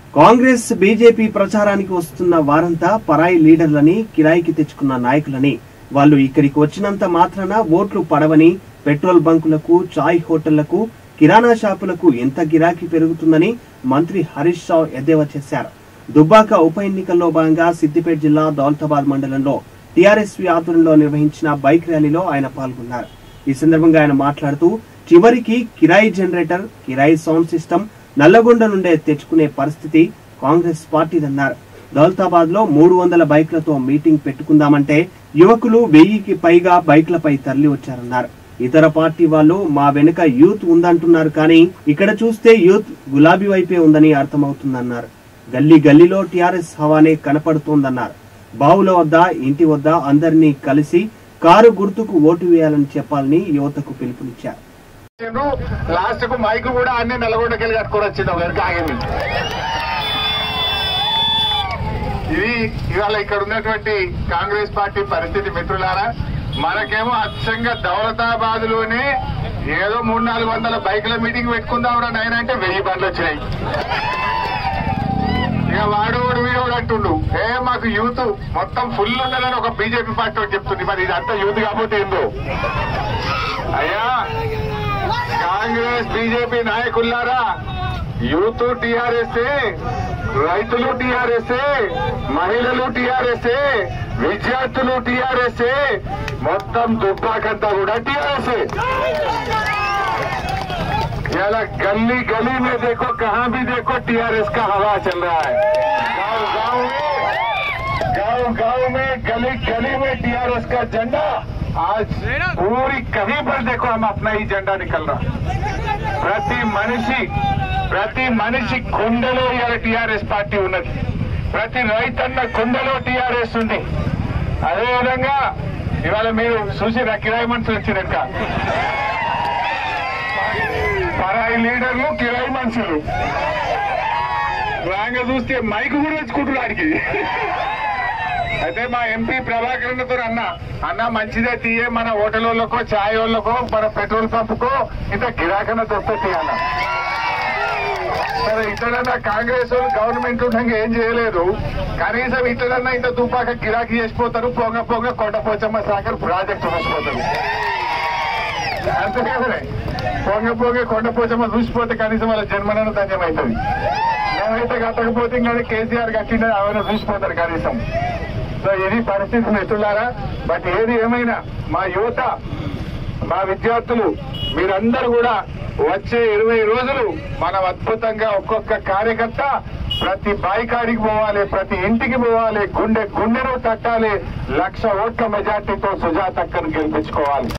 Congress BJP ప్రచారానికి వస్తున్న వారంతా పరాయి లీడర్లని కిరాయికి తెచ్చుకున్న నాయకులని వాళ్ళు ఇక్కడికి వచ్చినంత మాత్రాన ఓట్లు పడవని పెట్రోల్ బంకులకు చాయ్ హోటళ్లకు కిరాణా షాపులకు ఎంత గిరాకీ పెరుగుతుందని మంత్రి హరీష్ రావు ఎద్దేవా చేశారు దుబ్బాక ఉప ఎన్నికల్లో భాగంగా సిద్దిపేట జిల్లా దౌలతాబాద్ మండలంలో టీఆర్ఎస్వి ఆధ్వర్యంలో నిర్వహించిన బైక్ ర్యాలీలో ఆయన పాల్గొన్నారు ఈ సందర్భంగా ఆయన మాట్లాడుతూ చివరికి కిరాయి జనరేటర్ కిరాయి సౌండ్ సిస్టమ్ నల్లగొండ నుండే తెచ్చుకునే పరిస్థితి కాంగ్రెస్ పార్టీదన్నారు దౌలతాబాద్ లో మూడు వందల బైక్లతో మీటింగ్ పెట్టుకుందామంటే యువకులు వెయ్యికి పైగా బైక్లపై తరలి వచ్చారన్నారు ఇతర పార్టీ వాళ్ళు మా వెనుక యూత్ ఉందంటున్నారు కానీ ఇక్కడ చూస్తే యూత్ గులాబీ వైపే ఉందని అర్థమవుతుందన్నారు గల్లీ గల్లీలో టీఆర్ఎస్ హవానే కనపడుతోందన్నారు బావుల వద్ద ఇంటి వద్ద అందరినీ కలిసి కారు గుర్తుకు ఓటు వేయాలని చెప్పాలని యువతకు పిలుపునిచ్చారు లాస్ట్ కు మైక్ కూడా అన్ని నల్గొండకెళ్ళి కట్టుకొని వచ్చింది వెనక ఆగింది ఇది ఇవాళ ఇక్కడ ఉన్నటువంటి కాంగ్రెస్ పార్టీ పరిస్థితి మిత్రులారా మనకేమో అచ్చంగా దౌలతాబాద్ లోనే ఏదో మూడు నాలుగు వందల బైకుల మీటింగ్ పెట్టుకుందాం నాయన అంటే వెయ్యి బండ్లు వచ్చినాయి ఇక వాడోడు వీడోడు అంటుండు ఏ మాకు యూత్ మొత్తం ఫుల్ ఉన్నదని ఒక బీజేపీ పార్టీ ఒకటి చెప్తుంది మరి ఇదంతా యూత్ కాకపోతే ఏందో అయ్యా కాంగ్రెస్ బీజేపీ నాయకులారా యూత్ టీఆర్ఎస్ రైతులు టీఆర్ఎస్ మహిళలు టీఆర్ఎస్ విద్యార్థులు టీఆర్ఎస్ మొత్తం దుబ్బాకంతా కూడా టీఆర్ఎస్ याला गली गली में देखो कहाँ भी देखो टीआरएस का हवा चल रहा है गांव गांव में गांव गांव में गली गली में टीआरएस का झंडा आज पूरी कहीं पर देखो हम अपना ही झंडा निकल रहा ప్రతి మనిషి ప్రతి మనిషి గుండెలో ఇవాళ టీఆర్ఎస్ పార్టీ ఉన్నది ప్రతి రైతన్న గుండెలో టీఆర్ఎస్ ఉంది అదేవిధంగా ఇవాళ మీరు చూసి కిరాయి మనుషులు వచ్చినాక పరాయి లీడర్లు కిరాయి మనుషులు రాగా చూస్తే మైక్ కూడా తెచ్చుకుంటున్నారు ఆడికి అయితే మా ఎంపీ ప్రభాకరన్తో అన్న అన్న మంచిదే తీయే మన హోటల్ వాళ్ళకో ఛాయ్ వాళ్ళకో మన పెట్రోల్ పంపుకో ఇంత గిరాకన దొరుకుతుంది అన్న సరే ఇతడన్నా కాంగ్రెస్ వాళ్ళు గవర్నమెంట్ ఉండగా ఏం చేయలేదు కనీసం ఇతడన్నా ఇంత దుబ్బాక గిరాకీ చేసిపోతారు పొంగ పొంగ కొండపోచమ్మ సాగర్ ప్రాజెక్ట్ చూసిపోతారు అంతే కదనే పొంగ పొంగ కొండపోచమ్మ చూసిపోతే కనీసం వాళ్ళ జన్మనను ధన్యమవుతుంది మేమైతే కట్టకపోతే ఇంకా కేసీఆర్ కట్టిన అవన్నీ చూసిపోతారు కనీసం సో ఇది పరిస్థితి మిత్రులారా బట్ ఏది ఏమైనా మా యువత మా విద్యార్థులు మీరందరూ కూడా వచ్చే ఇరవై రోజులు మనం అద్భుతంగా ఒక్కొక్క కార్యకర్త ప్రతి బాయికాడికి పోవాలి ప్రతి ఇంటికి పోవాలి గుండె గుండెను తట్టాలి లక్ష ఓట్ల మెజార్టీతో సుజాతక్కను గెలిపించుకోవాలి